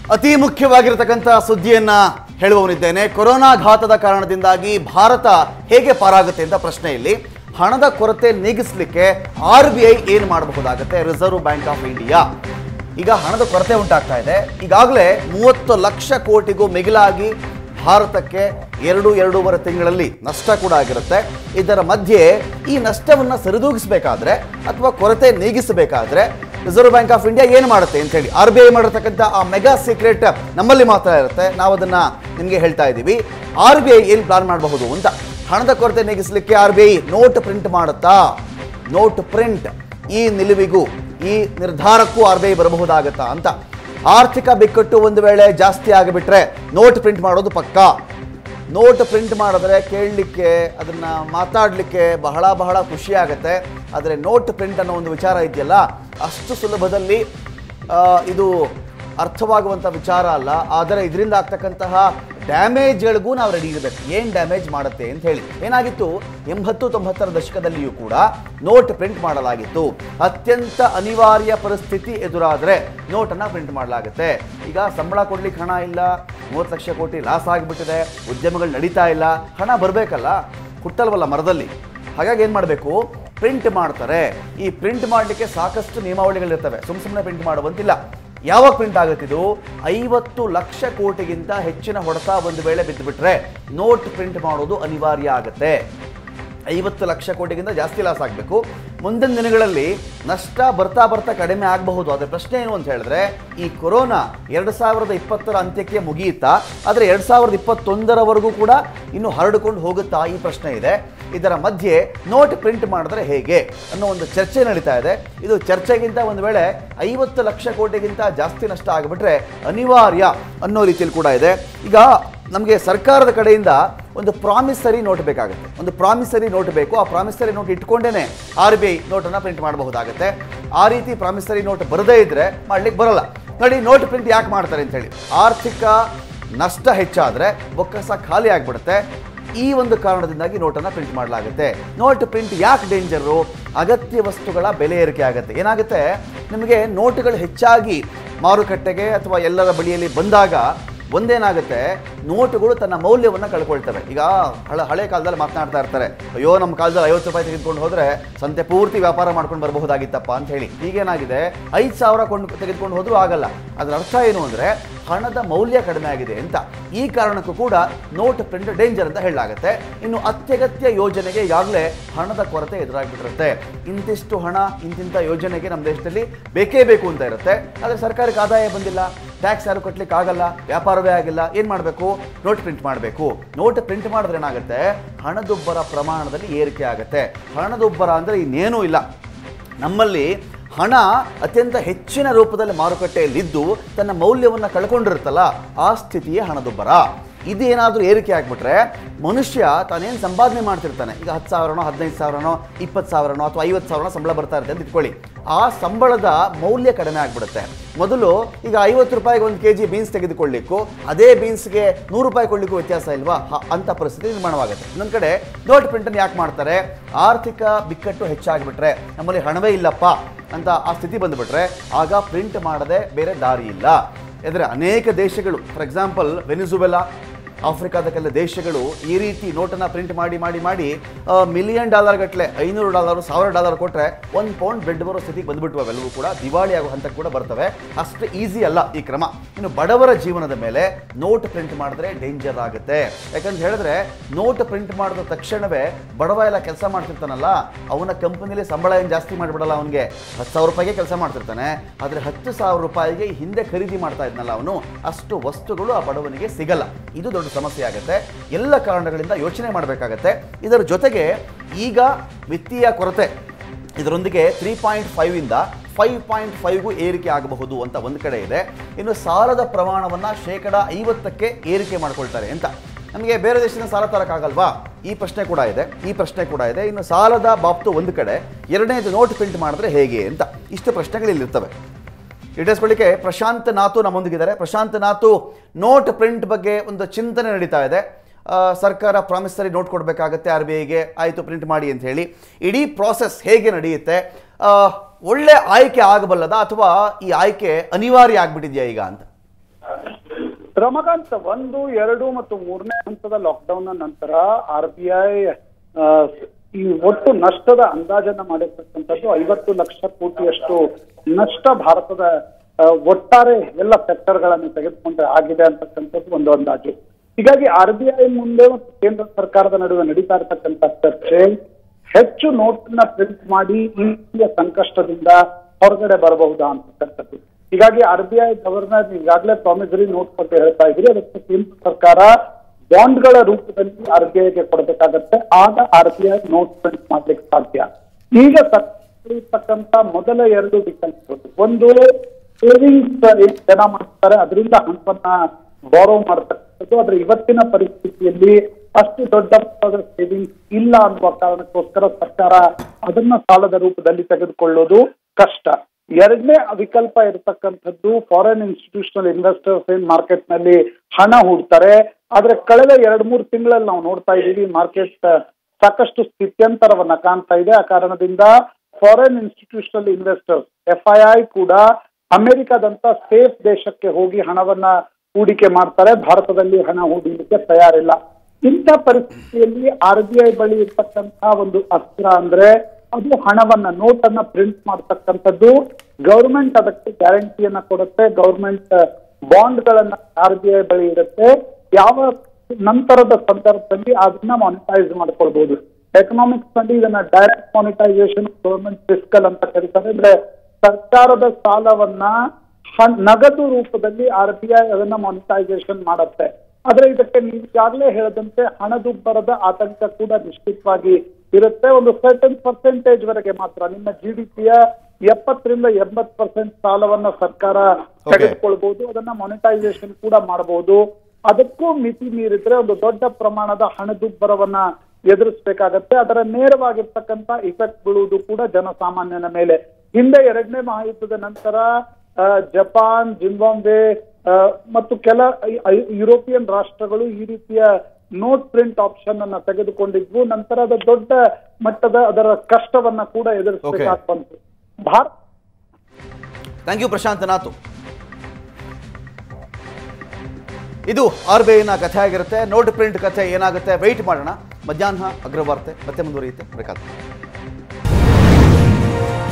ಅತಿ ಮುಖ್ಯವಾಗಿರತಕ್ಕಂಥ ಸುದ್ದಿಯನ್ನ ಹೇಳುವವನಿದ್ದೇನೆ ಕೊರೋನಾ ಘಾತದ ಕಾರಣದಿಂದಾಗಿ ಭಾರತ ಹೇಗೆ ಪಾರಾಗುತ್ತೆ ಅಂತ ಪ್ರಶ್ನೆ ಇಲ್ಲಿ ಹಣದ ಕೊರತೆ ನೀಗಿಸಲಿಕ್ಕೆ ಆರ್ ಬಿ ಐ ಏನು ಮಾಡಬಹುದಾಗುತ್ತೆ ರಿಸರ್ವ್ ಬ್ಯಾಂಕ್ ಆಫ್ ಇಂಡಿಯಾ ಈಗ ಹಣದ ಕೊರತೆ ಉಂಟಾಗ್ತಾ ಇದೆ ಈಗಾಗಲೇ ಮೂವತ್ತು ಲಕ್ಷ ಕೋಟಿಗೂ ಮಿಗಿಲಾಗಿ ಭಾರತಕ್ಕೆ ಎರಡು ಎರಡೂವರೆ ತಿಂಗಳಲ್ಲಿ ನಷ್ಟ ಕೂಡ ಆಗಿರುತ್ತೆ ಇದರ ಮಧ್ಯೆ ಈ ನಷ್ಟವನ್ನು ಸರಿದೂಗಿಸಬೇಕಾದ್ರೆ ಅಥವಾ ಕೊರತೆ ನೀಗಿಸಬೇಕಾದ್ರೆ ರಿಸರ್ವ್ ಬ್ಯಾಂಕ್ ಆಫ್ ಇಂಡಿಯಾ ಏನು ಮಾಡುತ್ತೆ ಅಂತ ಹೇಳಿ ಆರ್ ಬಿ ಐ ಮಾಡಿರ್ತಕ್ಕಂಥ ಆ ಮೆಗಾ ಸೀಕ್ರೆಟ್ ನಮ್ಮಲ್ಲಿ ಮಾತ್ರ ಇರುತ್ತೆ ನಾವು ಅದನ್ನ ನಿಮಗೆ ಹೇಳ್ತಾ ಇದ್ದೀವಿ ಆರ್ ಬಿ ಐ ಏನು ಪ್ಲಾನ್ ಮಾಡಬಹುದು ಅಂತ ಹಣದ ಕೊರತೆ ನೀಗಿಸಲಿಕ್ಕೆ R B I note print ಮಾಡುತ್ತಾ ನೋಟ್ ಪ್ರಿಂಟ್ ಈ ನಿಲುವಿಗೂ ಈ ನಿರ್ಧಾರಕ್ಕೂ ಆರ್ ಬಿ ಐ ಬರಬಹುದಾಗತ್ತಾ ಅಂತ ಆರ್ಥಿಕ ಬಿಕ್ಕಟ್ಟು ಒಂದು ವೇಳೆ ಜಾಸ್ತಿ ಆಗಿಬಿಟ್ರೆ ನೋಟ್ ಪ್ರಿಂಟ್ ಮಾಡೋದು ಪಕ್ಕಾ ನೋಟ್ ಪ್ರಿಂಟ್ ಮಾಡಿದ್ರೆ ಕೇಳಲಿಕ್ಕೆ ಅದನ್ನು ಮಾತಾಡಲಿಕ್ಕೆ ಬಹಳ ಬಹಳ ಖುಷಿ ಆಗುತ್ತೆ ಆದರೆ ನೋಟ್ ಪ್ರಿಂಟ್ ಅನ್ನೋ ಒಂದು ವಿಚಾರ ಇದೆಯಲ್ಲ ಅಷ್ಟು ಸುಲಭದಲ್ಲಿ ಆ, ಇದು ಅರ್ಥವಾಗುವಂಥ ವಿಚಾರ ಅಲ್ಲ ಆದರೆ ಇದರಿಂದ ಆಗ್ತಕ್ಕಂತಹ ಡ್ಯಾಮೇಜ್ಗಳಿಗೂ ನಾವು ರೆಡಿ ಇರಬೇಕು ಏನು ಡ್ಯಾಮೇಜ್ ಮಾಡುತ್ತೆ ಅಂತ ಹೇಳಿ ಏನಾಗಿತ್ತು ಎಂಬತ್ತು ತೊಂಬತ್ತರ ದಶಕದಲ್ಲಿಯೂ ಕೂಡ ನೋಟ್ ಪ್ರಿಂಟ್ ಮಾಡಲಾಗಿತ್ತು ಅತ್ಯಂತ ಅನಿವಾರ್ಯ ಪರಿಸ್ಥಿತಿ ಎದುರಾದರೆ ನೋಟನ್ನು ಪ್ರಿಂಟ್ ಮಾಡಲಾಗುತ್ತೆ ಈಗ ಸಂಬಳ ಕೊಡ್ಲಿಕ್ಕೆ ಹಣ ಇಲ್ಲ ಮೂವತ್ತು ಲಕ್ಷ ಕೋಟಿ ಲಾಸ್ ಆಗಿಬಿಟ್ಟಿದೆ ಉದ್ಯಮಗಳು ನಡೀತಾ ಇಲ್ಲ ಹಣ ಬರಬೇಕಲ್ಲ ಹುಟ್ಟಲ್ವಲ್ಲ ಮರದಲ್ಲಿ ಹಾಗಾಗಿ ಏನು ಮಾಡಬೇಕು ಪ್ರಿಂಟ್ ಮಾಡ್ತಾರೆ ಈ ಪ್ರಿಂಟ್ ಮಾಡಲಿಕ್ಕೆ ಸಾಕಷ್ಟು ನಿಯಮಾವಳಿಗಳಿರ್ತವೆ ಸುಮ್ಮ ಸುಮ್ಮನೆ ಪ್ರಿಂಟ್ ಮಾಡುವಂತಿಲ್ಲ ಯಾವಾಗ ಪ್ರಿಂಟ್ ಆಗುತ್ತಿದ್ದು ಐವತ್ತು ಲಕ್ಷ ಕೋಟಿಗಿಂತ ಹೆಚ್ಚಿನ ಹೊಡೆತ ಒಂದು ವೇಳೆ ಬಿದ್ದುಬಿಟ್ರೆ ನೋಟ್ ಪ್ರಿಂಟ್ ಮಾಡೋದು ಅನಿವಾರ್ಯ ಆಗುತ್ತೆ ಐವತ್ತು ಲಕ್ಷ ಕೋಟಿಗಿಂತ ಜಾಸ್ತಿ ಲಾಸ್ ಆಗಬೇಕು ಮುಂದಿನ ದಿನಗಳಲ್ಲಿ ನಷ್ಟ ಬರ್ತಾ ಬರ್ತಾ ಕಡಿಮೆ ಆಗಬಹುದು ಆದರೆ ಪ್ರಶ್ನೆ ಏನು ಅಂತ ಹೇಳಿದ್ರೆ ಈ ಕೊರೋನಾ ಎರಡು ಸಾವಿರದ ಇಪ್ಪತ್ತರ ಅಂತ್ಯಕ್ಕೆ ಮುಗಿಯುತ್ತಾ ಆದರೆ ಎರಡು ಸಾವಿರದ ಇಪ್ಪತ್ತೊಂದರವರೆಗೂ ಕೂಡ ಇನ್ನು ಹರಡಿಕೊಂಡು ಹೋಗುತ್ತಾ ಈ ಪ್ರಶ್ನೆ ಇದೆ ಇದರ ಮಧ್ಯೆ ನೋಟ್ ಪ್ರಿಂಟ್ ಮಾಡಿದ್ರೆ ಹೇಗೆ ಅನ್ನೋ ಒಂದು ಚರ್ಚೆ ನಡೀತಾ ಇದೆ ಇದು ಚರ್ಚೆಗಿಂತ ಒಂದು ವೇಳೆ ಐವತ್ತು ಲಕ್ಷ ಕೋಟಿಗಿಂತ ಜಾಸ್ತಿ ನಷ್ಟ ಆಗಿಬಿಟ್ರೆ ಅನಿವಾರ್ಯ ಅನ್ನೋ ರೀತಿಯಲ್ಲಿ ಕೂಡ ಇದೆ ಈಗ ನಮಗೆ ಸರ್ಕಾರದ ಕಡೆಯಿಂದ ಒಂದು ಪ್ರಾಮಿಸರಿ ನೋಟ್ ಬೇಕಾಗುತ್ತೆ ಒಂದು ಪ್ರಾಮಿಸರಿ ನೋಟ್ ಬೇಕು ಆ ಪ್ರಾಮಿಸರಿ ನೋಟ್ ಇಟ್ಕೊಂಡೇನೆ ಆರ್ ಬಿ ಐ ನೋಟನ್ನು ಪ್ರಿಂಟ್ ಮಾಡಬಹುದಾಗುತ್ತೆ ಆ ರೀತಿ ಪ್ರಾಮಿಸರಿ ನೋಟ್ ಬರದೇ ಇದ್ರೆ ಮಾಡ್ಲಿಕ್ಕೆ ಬರಲ್ಲ ನೋಡಿ ನೋಟ್ ಪ್ರಿಂಟ್ ಯಾಕೆ ಮಾಡ್ತಾರೆ ಅಂತ ಹೇಳಿ ಆರ್ಥಿಕ ನಷ್ಟ ಹೆಚ್ಚಾದರೆ ಬೊಕ್ಕಸ ಖಾಲಿ ಆಗಿಬಿಡುತ್ತೆ ಈ ಒಂದು ಕಾರಣದಿಂದಾಗಿ ನೋಟನ್ನು ಪ್ರಿಂಟ್ ಮಾಡಲಾಗುತ್ತೆ ನೋಟ್ ಪ್ರಿಂಟ್ ಯಾಕೆ ಡೇಂಜರು ಅಗತ್ಯ ವಸ್ತುಗಳ ಬೆಲೆ ಏರಿಕೆ ಆಗುತ್ತೆ ಏನಾಗುತ್ತೆ ನಿಮಗೆ ನೋಟುಗಳು ಹೆಚ್ಚಾಗಿ ಮಾರುಕಟ್ಟೆಗೆ ಅಥವಾ ಎಲ್ಲರ ಬಳಿಯಲ್ಲಿ ಬಂದಾಗ ಒಂದೇನಾಗುತ್ತೆ ನೋಟುಗಳು ತನ್ನ ಮೌಲ್ಯವನ್ನು ಕಳ್ಕೊಳ್ತವೆ ಈಗ ಹಳೆ ಹಳೆ ಕಾಲದಲ್ಲಿ ಮಾತನಾಡ್ತಾ ಇರ್ತಾರೆ ಅಯ್ಯೋ ನಮ್ಮ ಕಾಲದಲ್ಲಿ ಐವತ್ತು ರೂಪಾಯಿ ತೆಗೆದುಕೊಂಡು ಹೋದ್ರೆ ಸಂತೆ ಪೂರ್ತಿ ವ್ಯಾಪಾರ ಮಾಡ್ಕೊಂಡು ಬರಬಹುದಾಗಿತ್ತಪ್ಪ ಅಂತ ಹೇಳಿ ಈಗೇನಾಗಿದೆ ಐದು ಸಾವಿರ ಕೊಂಡು ತೆಗೆದುಕೊಂಡು ಹೋದ್ರೂ ಆಗಲ್ಲ ಅದರ ಅರ್ಥ ಏನು ಅಂದರೆ ಹಣದ ಮೌಲ್ಯ ಕಡಿಮೆ ಆಗಿದೆ ಅಂತ ಈ ಕಾರಣಕ್ಕೂ ಕೂಡ ನೋಟ್ ಪ್ರಿಂಟ್ ಡೇಂಜರ್ ಅಂತ ಹೇಳಲಾಗುತ್ತೆ ಇನ್ನು ಅತ್ಯಗತ್ಯ ಯೋಜನೆಗೆ ಈಗಾಗಲೇ ಹಣದ ಕೊರತೆ ಎದುರಾಗ್ಬಿಟ್ಟಿರುತ್ತೆ ಇಂತಿಷ್ಟು ಹಣ ಇಂತಿಂಥ ಯೋಜನೆಗೆ ನಮ್ಮ ದೇಶದಲ್ಲಿ ಬೇಕೇ ಬೇಕು ಅಂತ ಇರುತ್ತೆ ಆದರೆ ಸರ್ಕಾರಕ್ಕೆ ಆದಾಯ ಬಂದಿಲ್ಲ ಟ್ಯಾಕ್ಸ್ ಯಾರು ಕಟ್ಲಿಕ್ಕೆ ಆಗಲ್ಲ ವ್ಯಾಪಾರವೇ ಆಗಿಲ್ಲ ಏನು ಮಾಡಬೇಕು ನೋಟ್ ಪ್ರಿಂಟ್ ಮಾಡಬೇಕು ನೋಟ್ ಪ್ರಿಂಟ್ ಮಾಡಿದ್ರೆ ಏನಾಗುತ್ತೆ ಹಣದುಬ್ಬರ ಪ್ರಮಾಣದಲ್ಲಿ ಏರಿಕೆ ಆಗುತ್ತೆ ಹಣದುಬ್ಬರ ಅಂದರೆ ಇನ್ನೇನೂ ಇಲ್ಲ ನಮ್ಮಲ್ಲಿ ಹಣ ಅತ್ಯಂತ ಹೆಚ್ಚಿನ ರೂಪದಲ್ಲಿ ಮಾರುಕಟ್ಟೆಯಲ್ಲಿದ್ದು ತನ್ನ ಮೌಲ್ಯವನ್ನು ಕಳ್ಕೊಂಡಿರುತ್ತಲ್ಲ ಆ ಸ್ಥಿತಿಯೇ ಹಣದುಬ್ಬರ ಇದು ಏನಾದರೂ ಏರಿಕೆ ಆಗಿಬಿಟ್ರೆ ಮನುಷ್ಯ ತಾನೇನು ಸಂಪಾದನೆ ಮಾಡ್ತಿರ್ತಾನೆ ಈಗ ಹತ್ತು ಸಾವಿರನೋ ಹದಿನೈದು ಸಾವಿರನೋ ಇಪ್ಪತ್ತು ಸಾವಿರನೋ ಅಥವಾ ಐವತ್ತು ಸಾವಿರನೋ ಸಂಬಳ ಬರ್ತಾ ಇರುತ್ತೆ ಅಂತ ಇಟ್ಕೊಳ್ಳಿ ಆ ಸಂಬಳದ ಮೌಲ್ಯ ಕಡಿಮೆ ಆಗಿಬಿಡುತ್ತೆ ಮೊದಲು ಈಗ ಐವತ್ತು ರೂಪಾಯಿಗೆ ಒಂದು ಕೆ ಜಿ ಬೀನ್ಸ್ ತೆಗೆದುಕೊಳ್ಳಿಕ್ಕೂ ಅದೇ ಬೀನ್ಸ್ಗೆ ನೂರು ರೂಪಾಯಿ ಕೊಡ್ಲಿಕ್ಕೂ ವ್ಯತ್ಯಾಸ ಇಲ್ವಾ ಹ- ಅಂತ ಪರಿಸ್ಥಿತಿ ನಿರ್ಮಾಣವಾಗುತ್ತೆ ಇನ್ನೊಂದು ಕಡೆ ನೋಟ್ ಪ್ರಿಂಟನ್ನು ಯಾಕೆ ಮಾಡ್ತಾರೆ ಆರ್ಥಿಕ ಬಿಕ್ಕಟ್ಟು ಹೆಚ್ಚಾಗಿಬಿಟ್ರೆ ನಮ್ಮಲ್ಲಿ ಹಣವೇ ಇಲ್ಲಪ್ಪ ಅಂತ ಆ ಸ್ಥಿತಿ ಬಂದುಬಿಟ್ರೆ ಆಗ ಪ್ರಿಂಟ್ ಮಾಡದೆ ಬೇರೆ ದಾರಿ ಇಲ್ಲ ಅಂದರೆ ಅನೇಕ ದೇಶಗಳು ಫಾರ್ ಎಕ್ಸಾಂಪಲ್ ವೆನಿಜುವೆಲಾ ಆಫ್ರಿಕಾದ ಕೆಲ ದೇಶಗಳು ಈ ರೀತಿ ನೋಟನ್ನು ಪ್ರಿಂಟ್ ಮಾಡಿ ಮಾಡಿ ಮಾಡಿ ಮಿಲಿಯನ್ ಡಾಲರ್ ಗಟ್ಟಲೆ ಐನೂರು ಡಾಲರ್ ಸಾವಿರ ಡಾಲರ್ ಕೊಟ್ಟರೆ ಒಂದು ಪೌಂಡ್ ಬ್ರೆಡ್ ಬರೋ ಸ್ಥಿತಿಗೆ ಬಂದ್ಬಿಟ್ಟು ಅವೆಲ್ಲವೂ ಕೂಡ ದಿವಾಳಿ ಆಗೋ ಹಂತಕ್ಕೆ ಕೂಡ ಬರ್ತವೆ ಅಷ್ಟು ಈಸಿ ಅಲ್ಲ ಈ ಕ್ರಮ ಇನ್ನು ಬಡವರ ಜೀವನದ ಮೇಲೆ ನೋಟ್ ಪ್ರಿಂಟ್ ಮಾಡಿದ್ರೆ ಡೇಂಜರ್ ಆಗುತ್ತೆ ಯಾಕಂತ ಹೇಳಿದ್ರೆ ನೋಟ್ ಪ್ರಿಂಟ್ ಮಾಡಿದ ತಕ್ಷಣವೇ ಬಡವ ಎಲ್ಲ ಕೆಲಸ ಮಾಡ್ತಿರ್ತಾನಲ್ಲ ಅವನ ಕಂಪನಿಲಿ ಸಂಬಳ ಏನು ಜಾಸ್ತಿ ಮಾಡಿಬಿಡಲ್ಲ ಅವನಿಗೆ ಹತ್ತು ಸಾವಿರ ರೂಪಾಯಿಗೆ ಕೆಲಸ ಮಾಡ್ತಿರ್ತಾನೆ ಆದರೆ ಹತ್ತು ಸಾವಿರ ರೂಪಾಯಿಗೆ ಹಿಂದೆ ಖರೀದಿ ಮಾಡ್ತಾ ಇದ್ನಲ್ಲ ಅವನು ಅಷ್ಟು ವಸ್ತುಗಳು ಆ ಬಡವನಿಗೆ ಸಿಗಲ್ಲ ಇದು ದೊಡ್ಡ ಸಮಸ್ಯೆ ಆಗುತ್ತೆ ಎಲ್ಲ ಕಾರಣಗಳಿಂದ ಯೋಚನೆ ಮಾಡಬೇಕಾಗತ್ತೆ ಇದರ ಜೊತೆಗೆ ಈಗ ವಿತ್ತೀಯ ಕೊರತೆ ಇದರೊಂದಿಗೆ ತ್ರೀ ಪಾಯಿಂಟ್ ಫೈವ್ ಇಂದ ಫೈವ್ ಪಾಯಿಂಟ್ ಫೈವ್ಗೂ ಏರಿಕೆ ಆಗಬಹುದು ಅಂತ ಒಂದು ಕಡೆ ಇದೆ ಇನ್ನು ಸಾಲದ ಪ್ರಮಾಣವನ್ನು ಶೇಕಡ ಐವತ್ತಕ್ಕೆ ಏರಿಕೆ ಮಾಡ್ಕೊಳ್ತಾರೆ ಅಂತ ನಮಗೆ ಬೇರೆ ದೇಶದಿಂದ ಸಾಲ ತರೋಕ್ಕಾಗಲ್ವಾ ಈ ಪ್ರಶ್ನೆ ಕೂಡ ಇದೆ ಈ ಪ್ರಶ್ನೆ ಕೂಡ ಇದೆ ಇನ್ನು ಸಾಲದ ಬಾಬ್ತು ಒಂದು ಕಡೆ ಎರಡನೇದು ನೋಟ್ ಪ್ರಿಂಟ್ ಮಾಡಿದ್ರೆ ಹೇಗೆ ಅಂತ ಇಷ್ಟು ಪ್ರಶ್ನೆಗಳು ಇಲ್ಲಿರ್ತವೆ ಇಟ್ಟಿಸ್ಕೊಳ್ಳಿಕ್ಕೆ ಪ್ರಶಾಂತ್ ನಾತು ನಮ್ಮೊಂದಿಗಿದ್ದಾರೆ ಪ್ರಶಾಂತ್ ನಾತು ನೋಟ್ ಪ್ರಿಂಟ್ ಬಗ್ಗೆ ಒಂದು ಚಿಂತನೆ ನಡೀತಾ ಇದೆ ಆ, ಸರ್ಕಾರ ಪ್ರಾಮಿಸರಿ ನೋಟ್ ಕೊಡಬೇಕಾಗತ್ತೆ ಆರ್ ಬಿ ಐಗೆ ಆಯಿತು ಪ್ರಿಂಟ್ ಮಾಡಿ ಅಂತ ಹೇಳಿ ಇಡೀ ಪ್ರಾಸೆಸ್ ಹೇಗೆ ನಡೆಯುತ್ತೆ ಆ, ಒಳ್ಳೆ ಆಯ್ಕೆ ಆಗಬಲ್ಲದ ಅಥವಾ ಈ ಆಯ್ಕೆ ಅನಿವಾರ್ಯ ಆಗ್ಬಿಟ್ಟಿದೆಯಾ ಈಗ ಅಂತ ರಮಕಾಂತ್ ಒಂದು ಎರಡು ಮತ್ತು ಮೂರನೇ ಹಂತದ ಲಾಕ್ಡೌನ್ ನಂತರ ಆರ್ ಬಿ ಐ ಈ ಒಟ್ಟು ನಷ್ಟದ ಅಂದಾಜನ್ನ ಮಾಡಿರ್ತಕ್ಕಂಥದ್ದು ಐವತ್ತು ಲಕ್ಷ ಕೋಟಿಯಷ್ಟು ನಷ್ಟ ಭಾರತದ ಆ, ಒಟ್ಟಾರೆ ಎಲ್ಲ ಸೆಕ್ಟರ್ಗಳನ್ನು ತೆಗೆದುಕೊಂಡ್ರೆ ಆಗಿದೆ ಅಂತಕ್ಕಂಥದ್ದು ಒಂದು ಅಂದಾಜು ಹೀಗಾಗಿ ಆರ್ ಬಿ ಐ ಮುಂದೆ ಮತ್ತು ಕೇಂದ್ರ ಸರ್ಕಾರದ ನಡುವೆ ನಡೀತಾ ಇರತಕ್ಕಂಥ ಚರ್ಚೆ ಹೆಚ್ಚು ನೋಟನ್ನ ಪ್ರಿಂಟ್ ಮಾಡಿ ಈ ರೀತಿಯ ಸಂಕಷ್ಟದಿಂದ ಹೊರಗಡೆ ಬರಬಹುದಾ ಅಂತಕ್ಕಂಥದ್ದು ಹೀಗಾಗಿ ಆರ್ ಬಿ ಐ ಗವರ್ನರ್ ಈಗಾಗಲೇ ಪ್ರಾಮಿಸರಿ ನೋಟ್ ಬಗ್ಗೆ ಹೇಳ್ತಾ ಇದ್ರಿ ಅದಕ್ಕೆ ಕೇಂದ್ರ ಸರ್ಕಾರ ಬಾಂಡ್ಗಳ ರೂಪದಲ್ಲಿ ಆರ್ ಬಿ ಐಗೆ ಕೊಡಬೇಕಾಗತ್ತೆ ಆಗ R B I note print ಮಾಡ್ಲಿಕ್ಕೆ ಸಾಧ್ಯ ಈಗ ಇರ್ತಕ್ಕಂತ ಮೊದಲ ಎರಡು ವಿಕಲ್ಪಗಳು ಒಂದು ಸೇವಿಂಗ್ಸ್ ಜನ ಮಾಡ್ತಾರೆ ಅದರಿಂದ ಹಣವನ್ನ ಬಾರೋ ಮಾಡ್ತಕ್ಕಂಥದ್ದು ಆದ್ರೆ ಇವತ್ತಿನ ಪರಿಸ್ಥಿತಿಯಲ್ಲಿ ಅಷ್ಟು ದೊಡ್ಡ ಮೊತ್ತದ ಸೇವಿಂಗ್ಸ್ ಇಲ್ಲ ಅನ್ನುವ ಕಾರಣಕ್ಕೋಸ್ಕರ ಸರ್ಕಾರ ಅದನ್ನ ಸಾಲದ ರೂಪದಲ್ಲಿ ತೆಗೆದುಕೊಳ್ಳೋದು ಕಷ್ಟ ಎರಡನೇ ವಿಕಲ್ಪ ಇರತಕ್ಕಂಥದ್ದು ಫಾರಿನ್ ಇನ್ಸ್ಟಿಟ್ಯೂಷನಲ್ ಇನ್ವೆಸ್ಟರ್ಸ್ ಏನ್ ಮಾರ್ಕೆಟ್ ನಲ್ಲಿ ಹಣ ಹೂಡ್ತಾರೆ ಆದ್ರೆ ಕಳೆದ ಎರಡ್ ಮೂರು ತಿಂಗಳಲ್ಲಿ ನಾವು ನೋಡ್ತಾ ಇದೀವಿ ಮಾರ್ಕೆಟ್ ಸಾಕಷ್ಟು ಸ್ಥಿತ್ಯಂತರವನ್ನ ಕಾಣ್ತಾ ಇದೆ ಆ ಕಾರಣದಿಂದ foreign institutional investors F I I ಕೂಡ ಅಮೆರಿಕದಂತ ಸೇಫ್ ದೇಶಕ್ಕೆ ಹೋಗಿ ಹಣವನ್ನ ಹೂಡಿಕೆ ಮಾಡ್ತಾರೆ ಭಾರತದಲ್ಲಿ ಹಣ ಹೂಡಲಿಕ್ಕೆ ತಯಾರಿಲ್ಲ ಇಂಥ ಪರಿಸ್ಥಿತಿಯಲ್ಲಿ ಆರ್ ಬಿ ಐ ಬಳಿ ಇರ್ತಕ್ಕಂತಹ ಒಂದು ಅಸ್ತ್ರ ಅಂದ್ರೆ ಅದು ಹಣವನ್ನ ನೋಟ್ ಅನ್ನ ಪ್ರಿಂಟ್ ಮಾಡ್ತಕ್ಕಂಥದ್ದು ಗೌರ್ಮೆಂಟ್ ಅದಕ್ಕೆ ಗ್ಯಾರಂಟಿಯನ್ನ ಕೊಡುತ್ತೆ ಗೌರ್ಮೆಂಟ್ ಬಾಂಡ್ ಗಳನ್ನ ಆರ್ ಬಿ ಐ ಬಳಿ ಇರುತ್ತೆ ಯಾವ ನಂತರದ ಸಂದರ್ಭದಲ್ಲಿ ಅದನ್ನ ಮಾನಿಟೈಸ್ ಮಾಡ್ಕೊಳ್ಬಹುದು ಎಕನಾಮಿಕ್ಸ್ ನಲ್ಲಿ ಇದನ್ನ ಡೈರೆಕ್ಟ್ ಮಾನಿಟೈಸೇಷನ್ ಗೌರ್ಮೆಂಟ್ ಫಿಸ್ಕಲ್ ಅಂತ ಕರೀತಾರೆ ಅಂದ್ರೆ ಸರ್ಕಾರದ ಸಾಲವನ್ನ ಹಣ್- ನಗದು ರೂಪದಲ್ಲಿ ಆರ್ ಬಿ ಐ ಅದನ್ನ ಮಾನಿಟೈಸೇಷನ್ ಮಾಡುತ್ತೆ ಆದ್ರೆ ಇದಕ್ಕೆ ನೀವು ಈಗಾಗಲೇ ಹೇಳದಂತೆ ಹಣದುಬ್ಬರದ ಆತಂಕ ಕೂಡ ನಿಶ್ಚಿತವಾಗಿ ಇರುತ್ತೆ ಒಂದು ಸರ್ಟನ್ ಪರ್ಸೆಂಟೇಜ್ ವರೆಗೆ ಮಾತ್ರ ನಿಮ್ಮ ಜಿ ಡಿ ಪಿಯ ಎಪ್ಪತ್ತರಿಂದ ಎಂಬತ್ ಪರ್ಸೆಂಟ್ ಸಾಲವನ್ನ ಸರ್ಕಾರ ತೆಗೆದುಕೊಳ್ಬಹುದು ಅದನ್ನ ಮಾನಿಟೈಸೇಷನ್ ಕೂಡ ಮಾಡಬಹುದು ಅದಕ್ಕೂ ಮಿತಿ ಮೀರಿದ್ರೆ ಒಂದು ದೊಡ್ಡ ಪ್ರಮಾಣದ ಹಣದುಬ್ಬರವನ್ನ ಎದುರಿಸಬೇಕಾಗತ್ತೆ ಅದರ ನೇರವಾಗಿರ್ತಕ್ಕಂಥ ಇಫೆಕ್ಟ್ ಬೀಳುವುದು ಕೂಡ ಜನಸಾಮಾನ್ಯನ ಮೇಲೆ ಹಿಂದೆ ಎರಡನೇ ಮಹಾಯುದ್ಧದ ನಂತರ ಆ, ಜಪಾನ್ ಜಿಂಬಾಬ್ವೆ ಆ, ಮತ್ತು ಕೆಲ ಐ- ಐ- ಯುರೋಪಿಯನ್ ರಾಷ್ಟ್ರಗಳು ಈ ರೀತಿಯ ನೋಟ್ ಪ್ರಿಂಟ್ ಆಪ್ಷನ್ ಅನ್ನ ತೆಗೆದುಕೊಂಡಿದ್ವು ನಂತರ ಅದು ದೊಡ್ಡ ಮಟ್ಟದ ಅದರ ಕಷ್ಟವನ್ನ ಕೂಡ ಎದುರಿಸಬೇಕಾಗಿ ಬಂತು ಭಾರತ ಥ್ಯಾಂಕ್ ಯು ಪ್ರಶಾಂತ್ ನಾಥು ಇದು ಆರ್ ಬಿ ಐನ ಕಥೆ ಆಗಿರುತ್ತೆ ನೋಟ್ ಪ್ರಿಂಟ್ ಕಥೆ ಏನಾಗುತ್ತೆ ವೆಯ್ಟ್ ಮಾಡೋಣ ಮಧ್ಯಾಹ್ನ ಅಗ್ರವಾರ್ತೆ ಮತ್ತೆ ಮುಂದುವರಿಯುತ್ತೆ ಬೇಕಾದ